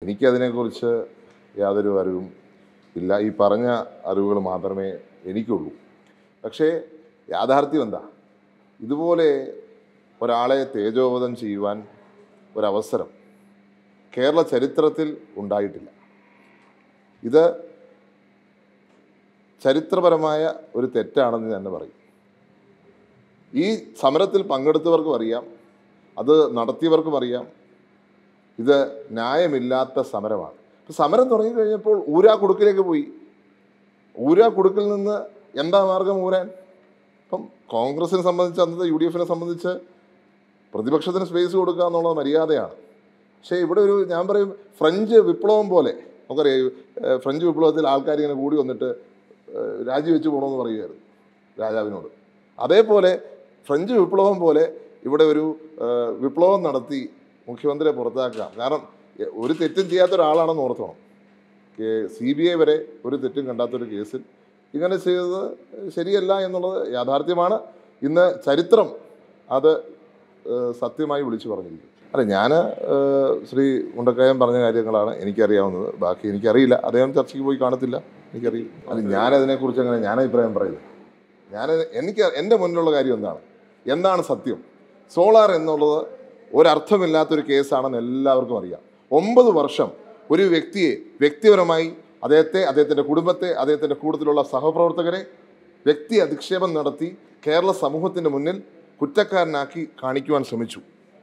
എനിക്കതിനെക്കുറിച്ച് യാതൊരു അറിവും ഇല്ല ഈ പറഞ്ഞ അറിവുകൾ മാത്രമേ എനിക്കുള്ളൂ പക്ഷേ യാഥാർത്ഥ്യം എന്താ ഇതുപോലെ ഒരാളെ തേജോവധം ചെയ്യുവാൻ ഒരവസരം കേരള ചരിത്രത്തിൽ ഉണ്ടായിട്ടില്ല ഇത് ചരിത്രപരമായ ഒരു തെറ്റാണെന്ന് തന്നെ പറയും ഈ സമരത്തിൽ പങ്കെടുത്തവർക്കും അറിയാം അത് നടത്തിയവർക്കും അറിയാം ഇത് ന്യായമില്ലാത്ത സമരമാണ് ഇപ്പൊ സമരം തുടങ്ങി കഴിഞ്ഞപ്പോൾ ഊരാ കുടുക്കിലേക്ക് പോയി ഊരാ കുടുക്കിൽ നിന്ന് എന്താ മാർഗം ഊരാൻ ഇപ്പം കോൺഗ്രസിനെ സംബന്ധിച്ച് അന്നത്തെ യു ഡി എഫിനെ സംബന്ധിച്ച് പ്രതിപക്ഷത്തിന് സ്പേസ് കൊടുക്കുക എന്നുള്ളത് മര്യാദയാണ് പക്ഷേ ഇവിടെ ഒരു ഞാൻ പറയും ഫ്രഞ്ച് വിപ്ലവം പോലെ നമുക്കറിയാം ഏഹ് ഫ്രഞ്ച് വിപ്ലവത്തിൽ ആൾക്കാർ ഇങ്ങനെ കൂടി വന്നിട്ട് ഏഹ് രാജിവെച്ച് പോകണമെന്ന് പറയുമായിരുന്നു രാജാവിനോട് അതേപോലെ ഫ്രഞ്ച് വിപ്ലവം പോലെ ഇവിടെ ഒരു ഏഹ് വിപ്ലവം നടത്തി മുഖ്യമന്ത്രിയെ പുറത്താക്കാം കാരണം എ- ഒരു തെറ്റും ചെയ്യാത്ത ഒരാളാണെന്ന് ഓർത്തോണം സി ബി ഐ വരെ ഒരു തെറ്റും കണ്ടാത്തൊരു കേസിൽ ഇങ്ങനെ ചെയ്തത് ശരിയല്ല എന്നുള്ളത് യാഥാർത്ഥ്യമാണ് ഇന്ന് ചരിത്രം അത് ഏഹ് സത്യമായി വിളിച്ചു പറഞ്ഞിരിക്കും അല്ല ഞാൻ ശ്രീ മുണ്ടക്കയം പറഞ്ഞ കാര്യങ്ങളാണ് എനിക്കറിയാവുന്നത് ബാക്കി എനിക്കറിയില്ല അദ്ദേഹം ചർച്ചയ്ക്ക് പോയി കാണത്തില്ല എനിക്കറിയില്ല അല്ല ഞാനതിനെക്കുറിച്ച് അങ്ങനെ ഞാൻ അഭിപ്രായം പറയുന്നത് ഞാൻ എനിക്ക് എൻ്റെ മുന്നിലുള്ള കാര്യം എന്താണ് എന്താണ് സത്യം സോളാർ എന്നുള്ളത് ഒരർത്ഥമില്ലാത്തൊരു കേസാണെന്ന് എല്ലാവർക്കും അറിയാം ഒമ്പത് വർഷം ഒരു വ്യക്തിയെ വ്യക്തിപരമായി അദ്ദേഹത്തെ അദ്ദേഹത്തിൻ്റെ കുടുംബത്തെ അദ്ദേഹത്തിൻ്റെ കൂടുതലുള്ള സഹപ്രവർത്തകരെ വ്യക്തി അധിക്ഷേപം നടത്തി കേരള സമൂഹത്തിൻ്റെ മുന്നിൽ കുറ്റക്കാരനാക്കി കാണിക്കുവാൻ ശ്രമിച്ചു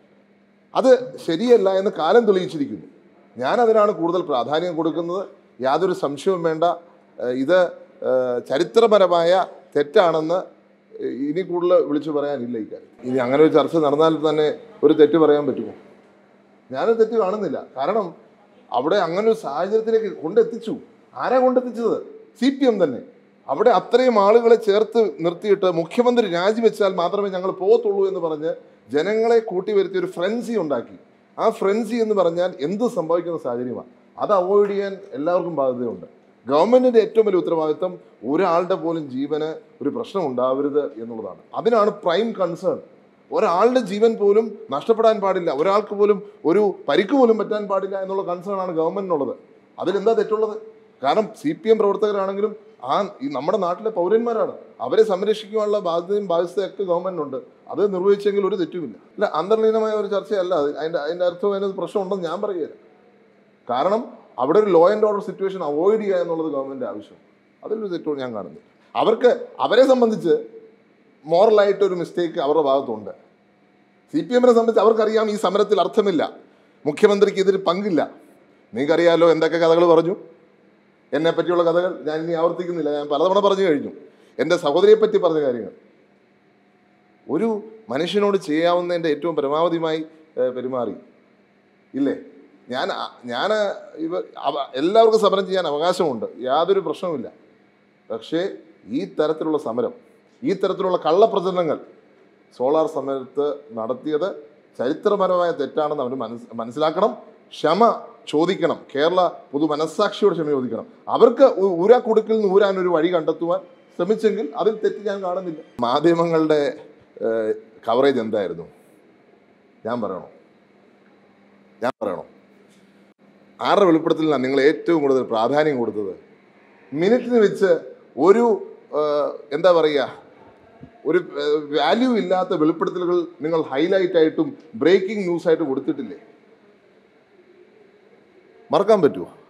അത് ശരിയല്ല എന്ന് കാലം തെളിയിച്ചിരിക്കുന്നു ഞാൻ അതിനാണ് കൂടുതൽ പ്രാധാന്യം കൊടുക്കുന്നത് യാതൊരു സംശയവും വേണ്ട ഏഹ് ഇത് ഏഹ് ചരിത്രപരമായ തെറ്റാണെന്ന് ഇനി കൂടുതൽ വിളിച്ചു പറയാനില്ല ഈ കാര്യം ഇനി അങ്ങനെ ഒരു ചർച്ച നടന്നാൽ തന്നെ ഒരു തെറ്റ് പറയാൻ പറ്റുമോ ഞാനൊരു തെറ്റ് കാണുന്നില്ല കാരണം അവിടെ അങ്ങനെ ഒരു സാഹചര്യത്തിലേക്ക് കൊണ്ടെത്തിച്ചു ആരാ കൊണ്ടെത്തിച്ചത് സി പി എം തന്നെ അവിടെ അത്രയും ആളുകളെ ചേർത്ത് നിർത്തിയിട്ട് മുഖ്യമന്ത്രി രാജിവെച്ചാൽ മാത്രമേ ഞങ്ങൾ പോകത്തുള്ളൂ എന്ന് പറഞ്ഞ് ജനങ്ങളെ കൂട്ടി വരുത്തി ഒരു ഫ്രൻസി ഉണ്ടാക്കി ആ ഫ്രൻസി എന്ന് പറഞ്ഞാൽ എന്ത് സംഭവിക്കുന്ന സാഹചര്യമാണ് അത് അവോയ്ഡ് ചെയ്യാൻ എല്ലാവർക്കും ബാധ്യതയുണ്ട് ഗവൺമെന്റിന്റെ ഏറ്റവും വലിയ ഉത്തരവാദിത്വം ഒരാളുടെ പോലും ജീവന് ഒരു പ്രശ്നം ഉണ്ടാവരുത് എന്നുള്ളതാണ് അതിനാണ് പ്രൈം കൺസേൺ ഒരാളുടെ ജീവൻ പോലും നഷ്ടപ്പെടാൻ പാടില്ല ഒരാൾക്ക് പോലും ഒരു പരിക്ക് പോലും പറ്റാൻ പാടില്ല എന്നുള്ള കൺസേൺ ആണ് ഗവൺമെന്റിനുള്ളത് അതിലെന്താ തെറ്റുള്ളത് കാരണം സി പി എം പ്രവർത്തകരാണെങ്കിലും ആ ഈ നമ്മുടെ നാട്ടിലെ പൗരന്മാരാണ് അവരെ സംരക്ഷിക്കുവാനുള്ള ബാധ്യതയും ബാധ്യതയൊക്കെ ഗവൺമെന്റിനുണ്ട് അത് നിർവഹിച്ചെങ്കിൽ ഒരു തെറ്റുമില്ല അല്ല അന്തർലീനമായ ഒരു ചർച്ചയല്ല അത് അതിന്റെ അതിന്റെ അർത്ഥം അതിനകത്ത് പ്രശ്നമുണ്ടെന്ന് ഞാൻ പറയുകയില്ല കാരണം അവിടെ ഒരു law and order situation avoid ചെയ്യുക എന്നുള്ളത് ഗവൺമെന്റ് ആവശ്യം അതിലൊരു തെറ്റോ ഞാൻ കാണുന്നില്ല അവർക്ക് അവരെ സംബന്ധിച്ച് മോറലായിട്ട് ഒരു മിസ്റ്റേക്ക് അവരുടെ ഭാഗത്തുണ്ട് സി പി എമ്മിനെ സംബന്ധിച്ച് അവർക്കറിയാം ഈ സമരത്തിൽ അർത്ഥമില്ല മുഖ്യമന്ത്രിക്ക് ഇതിൽ പങ്കില്ല നിങ്ങൾക്കറിയാലോ എന്തൊക്കെ കഥകൾ പറഞ്ഞു എന്നെ പറ്റിയുള്ള കഥകൾ ഞാൻ ഇനി ആവർത്തിക്കുന്നില്ല ഞാൻ പലതവണ പറഞ്ഞു കഴിഞ്ഞു എൻ്റെ സഹോദരിയെ പറ്റി പറഞ്ഞ കാര്യങ്ങൾ ഒരു മനുഷ്യനോട് ചെയ്യാവുന്നതിൻ്റെ ഏറ്റവും പരമാവധിയുമായി ഏഹ്, പെരുമാറി ഇല്ലേ ഞാൻ ഞാൻ ഇവ അവ- എല്ലാവർക്കും സമരം ചെയ്യാൻ അവകാശമുണ്ട് യാതൊരു പ്രശ്നവുമില്ല പക്ഷേ ഈ തരത്തിലുള്ള സമരം ഈ തരത്തിലുള്ള കള്ളപ്രചരണങ്ങൾ സോളാർ സമരത്ത് നടത്തിയത് ചരിത്രപരമായ തെറ്റാണെന്ന് അവർ മനസ് മനസ്സിലാക്കണം ക്ഷമ ചോദിക്കണം കേരള പൊതു മനസ്സാക്ഷിയോട് ക്ഷമ ചോദിക്കണം അവർക്ക് ഉ- ഊരാ കുടുക്കിൽ നിന്ന് ഊരാൻ ഒരു വഴി കണ്ടെത്തുവാൻ ശ്രമിച്ചെങ്കിൽ അതിൽ തെറ്റ് ഞാൻ കാണുന്നില്ല മാധ്യമങ്ങളുടെ കവറേജ് എന്തായിരുന്നു ഞാൻ പറയണോ ഞാൻ പറയണോ ആരുടെ വെളിപ്പെടുത്തലിനാണ് നിങ്ങൾ ഏറ്റവും കൂടുതൽ പ്രാധാന്യം കൊടുത്തത് മിനിറ്റിന് വെച്ച് ഒരു ഏഹ്, എന്താ പറയുക ഒരു വാല്യൂ ഇല്ലാത്ത വെളിപ്പെടുത്തലുകൾ നിങ്ങൾ ഹൈലൈറ്റ് ആയിട്ടും ബ്രേക്കിംഗ് ന്യൂസ് ആയിട്ട് കൊടുത്തിട്ടില്ലേ മറക്കാൻ പറ്റുമോ